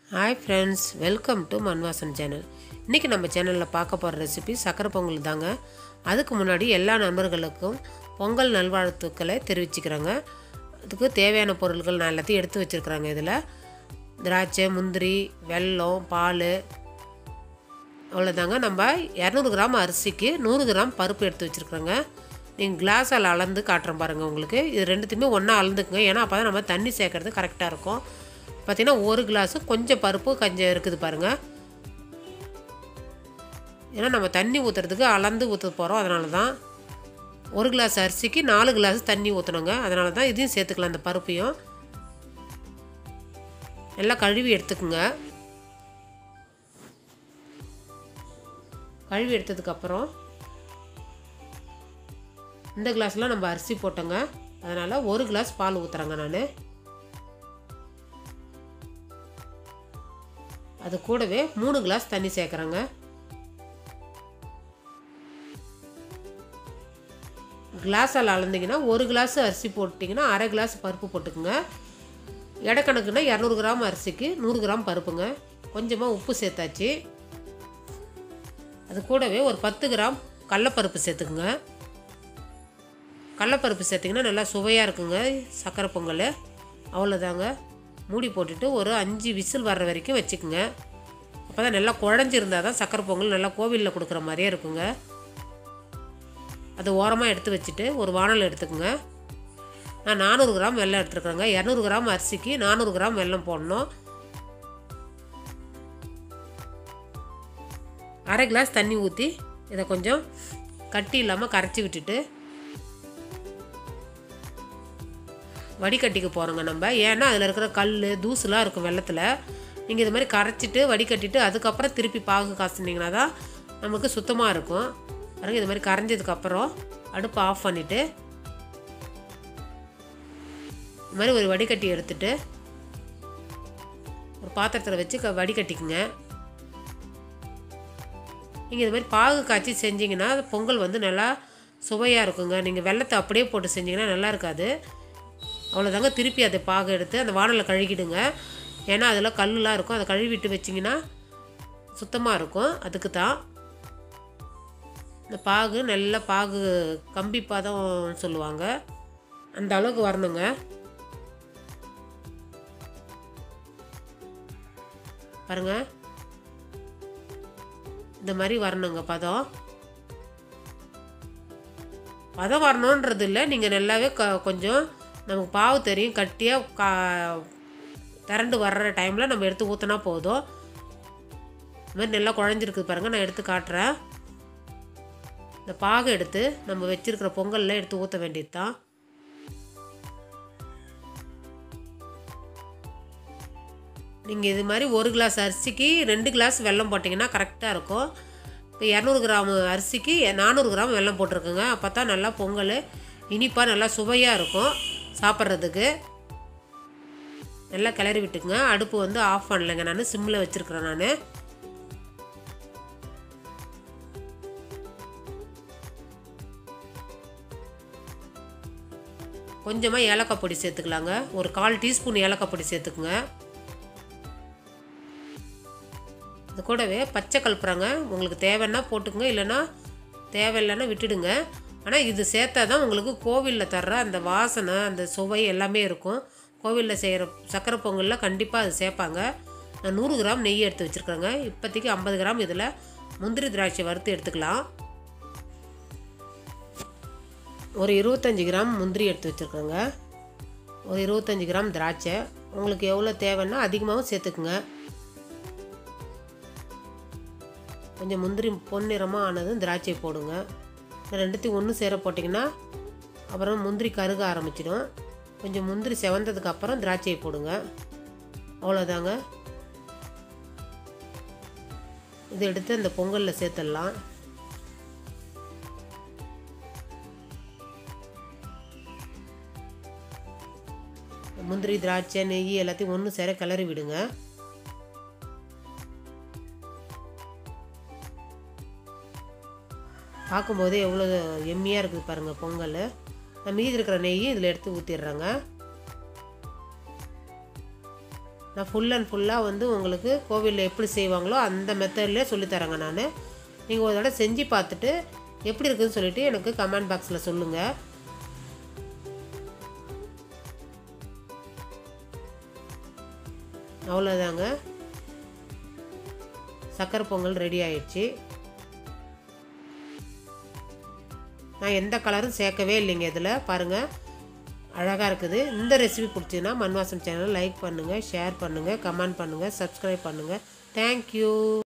hi friends welcome to Manvasan channel இன்றைக்கி நம்ம சேனலில் பார்க்க போகிற ரெசிபி சக்கரை பொங்கல் தாங்க அதுக்கு முன்னாடி எல்லா நண்பர்களுக்கும் பொங்கல் நல்வாழ்த்துக்களை தெரிவிச்சுக்கிறேங்க அதுக்கு தேவையான பொருட்கள் நான் எல்லாத்தையும் எடுத்து வச்சுருக்குறாங்க இதில் திராட்சை முந்திரி வெல்லம் பால் அவ்வளோதாங்க நம்ம இரநூறு கிராம் அரிசிக்கு நூறு கிராம் பருப்பு எடுத்து வச்சுருக்குறோங்க நீங்கள் கிளாஸால் அளந்து காட்டுறேன் பாருங்கள் உங்களுக்கு இது ரெண்டுத்தையுமே ஒன்றா அளந்துக்குங்க ஏன்னா அப்போ தான் நம்ம தண்ணி சேர்க்கறது கரெக்டாக இருக்கும் பார்த்திங்கன்னா ஒரு கிளாஸு கொஞ்சம் பருப்பு கொஞ்சம் இருக்குது பாருங்கள் ஏன்னா நம்ம தண்ணி ஊற்றுறதுக்கு அளந்து ஊற்ற போகிறோம் அதனால தான் ஒரு கிளாஸ் அரிசிக்கு நாலு கிளாஸ் தண்ணி ஊற்றணுங்க அதனால தான் இதையும் சேர்த்துக்கலாம் அந்த பருப்பையும் எல்லாம் கழுவி எடுத்துக்குங்க கழுவி எடுத்ததுக்கப்புறம் இந்த கிளாஸ்லாம் நம்ம அரிசி போட்டோங்க அதனால் ஒரு கிளாஸ் பால் ஊற்றுறேங்க நான் அது கூடவே மூணு கிளாஸ் தண்ணி சேர்க்குறேங்க கிளாஸால் அளந்தீங்கன்னா ஒரு கிளாஸ் அரிசி போட்டிங்கன்னா அரை கிளாஸ் பருப்பு போட்டுக்குங்க எடைக்கணக்குன்னா இரநூறு கிராம் அரிசிக்கு நூறு கிராம் பருப்புங்க கொஞ்சமாக உப்பு சேர்த்தாச்சு அது கூடவே ஒரு பத்து கிராம் கடலப்பருப்பு சேர்த்துக்குங்க கடலப்பருப்பு சேர்த்திங்கன்னா நல்லா சுவையாக இருக்குங்க சக்கரை பொங்கல் அவ்வளோதாங்க மூடி போட்டுட்டு ஒரு அஞ்சு விசில் வர்ற வரைக்கும் வச்சுக்குங்க அப்போ தான் நல்லா குழஞ்சிருந்தால் தான் சக்கரை பொங்கல் நல்லா கோவிலில் கொடுக்குற மாதிரியே இருக்குங்க அது ஓரமாக எடுத்து வச்சுட்டு ஒரு வானல் எடுத்துக்கோங்க நான் நானூறு கிராம் வெல்லம் எடுத்துருக்குறேங்க இரநூறு கிராம் அரிசிக்கு நானூறு கிராம் வெல்லம் போடணும் அரை கிளாஸ் தண்ணி ஊற்றி இதை கொஞ்சம் கட்டி இல்லாமல் கரைச்சி விட்டுட்டு வடிகட்டிக்கு போகிறோங்க நம்ம ஏன்னா அதில் இருக்கிற கல் தூசுலாம் இருக்கும் வெள்ளத்தில் நீங்கள் இது மாதிரி கரைச்சிட்டு வடிகட்டிட்டு அதுக்கப்புறம் திருப்பி பாகு காசுனீங்கன்னா தான் நமக்கு சுத்தமாக இருக்கும் பாருங்க இது மாதிரி கரைஞ்சதுக்கப்புறம் அடுப்பை ஆஃப் பண்ணிவிட்டு இது மாதிரி ஒரு வடிகட்டி எடுத்துட்டு ஒரு பாத்திரத்தில் வச்சு க வடிகட்டிக்குங்க நீங்கள் இது மாதிரி பாகு காய்ச்சி செஞ்சிங்கன்னா பொங்கல் வந்து நல்லா சுவையாக இருக்குங்க நீங்கள் வெள்ளத்தை அப்படியே போட்டு செஞ்சிங்கன்னா நல்லா இருக்காது அவ்வளோதாங்க திருப்பி அதை பாகு எடுத்து அந்த வானலில் கழுகிடுங்க ஏன்னா அதில் கல்லுலாம் இருக்கும் அதை கழுவிட்டு வச்சிங்கன்னா சுத்தமாக இருக்கும் அதுக்கு தான் இந்த பாகு நல்ல பாகு கம்பி பாதம் சொல்லுவாங்க அந்த அளவுக்கு வரணுங்க பாருங்க இந்த மாதிரி வரணுங்க பதம் பதம் வரணுன்றது இல்லை நீங்கள் நல்லாவே க கொஞ்சம் நமக்கு பாவு தெரியும் கட்டியாக கா திரண்டு வர்ற டைமில் நம்ம எடுத்து ஊற்றினா போதும் இது மாதிரி நல்லா குழஞ்சிருக்கு பாருங்கள் நான் எடுத்து காட்டுறேன் இந்த பாகு எடுத்து நம்ம வச்சுருக்கிற பொங்கலில் எடுத்து ஊற்ற வேண்டியது தான் நீங்கள் இது மாதிரி ஒரு கிளாஸ் அரிசிக்கு ரெண்டு கிளாஸ் வெல்லம் போட்டிங்கன்னா கரெக்டாக இருக்கும் இப்போ இரநூறு கிராம் அரிசிக்கு நானூறு கிராம் வெல்லம் போட்டிருக்குங்க அப்போ தான் நல்லா பொங்கல் இனிப்பாக நல்லா சுவையாக இருக்கும் சாப்பிட்றதுக்கு நல்லா கிளறி விட்டுக்குங்க அடுப்பு வந்து ஆஃப் பண்ணலைங்க நான் சிம்மில் வச்சுருக்குறேன் நான் கொஞ்சமாக ஏலக்காய் பொடி சேர்த்துக்கலாங்க ஒரு கால் டீஸ்பூன் ஏலக்காய் பொடி சேர்த்துக்குங்க அது கூடவே பச்சை கலப்புறாங்க உங்களுக்கு தேவைன்னா போட்டுக்குங்க இல்லைன்னா தேவையில்லைன்னா விட்டுடுங்க ஆனால் இது சேர்த்தா தான் உங்களுக்கு கோவிலில் தர்ற அந்த வாசனை அந்த சுவை எல்லாமே இருக்கும் கோவிலில் செய்கிற சக்கரை பொங்கலில் கண்டிப்பாக அது சேர்ப்பாங்க நான் நூறு கிராம் நெய் எடுத்து வச்சுருக்கேங்க இப்போதைக்கு ஐம்பது கிராம் இதில் முந்திரி திராட்சை வறுத்து எடுத்துக்கலாம் ஒரு இருபத்தஞ்சி கிராம் முந்திரி எடுத்து வச்சுருக்கேங்க ஒரு இருபத்தஞ்சி கிராம் திராட்சை உங்களுக்கு எவ்வளோ தேவைன்னா அதிகமாகவும் சேர்த்துக்குங்க கொஞ்சம் முந்திரி பொன்னிறமாக ஆனதும் திராட்சை போடுங்க இந்த ரெண்டுத்தையும் ஒன்று சேர போட்டிங்கன்னா அப்புறம் முந்திரி கருக ஆரம்பிச்சிடும் கொஞ்சம் முந்திரி செவந்ததுக்கு அப்புறம் திராட்சையை போடுங்க அவ்வளோதாங்க இது எடுத்து அந்த பொங்கலில் சேர்த்துடலாம் முந்திரி திராட்சை நெய் எல்லாத்தையும் ஒன்று சேர கிளறி விடுங்க பார்க்கும்போதே எவ்வளோ எம்மியாக இருக்குது பாருங்கள் பொங்கல் நான் மீதி இருக்கிற நெய்யும் இதில் எடுத்து ஊற்றிடுறேங்க நான் ஃபுல் அண்ட் ஃபுல்லாக வந்து உங்களுக்கு கோவிலில் எப்படி செய்வாங்களோ அந்த மெத்தட்லேயே சொல்லித்தரேங்க நான் நீங்கள் ஒரு தடவை செஞ்சு பார்த்துட்டு எப்படி இருக்குதுன்னு சொல்லிட்டு எனக்கு கமெண்ட் பாக்ஸில் சொல்லுங்கள் அவ்வளோதாங்க சக்கரை பொங்கல் ரெடி ஆயிடுச்சு நான் எந்த கலரும் சேர்க்கவே இல்லைங்க இதில் பாருங்கள் அழகாக இருக்குது இந்த ரெசிபி பிடிச்சதுன்னா மண்வாசம் சேனல் லைக் பண்ணுங்கள் ஷேர் பண்ணுங்கள் கமெண்ட் பண்ணுங்கள் சப்ஸ்கிரைப் பண்ணுங்கள் தேங்க்யூ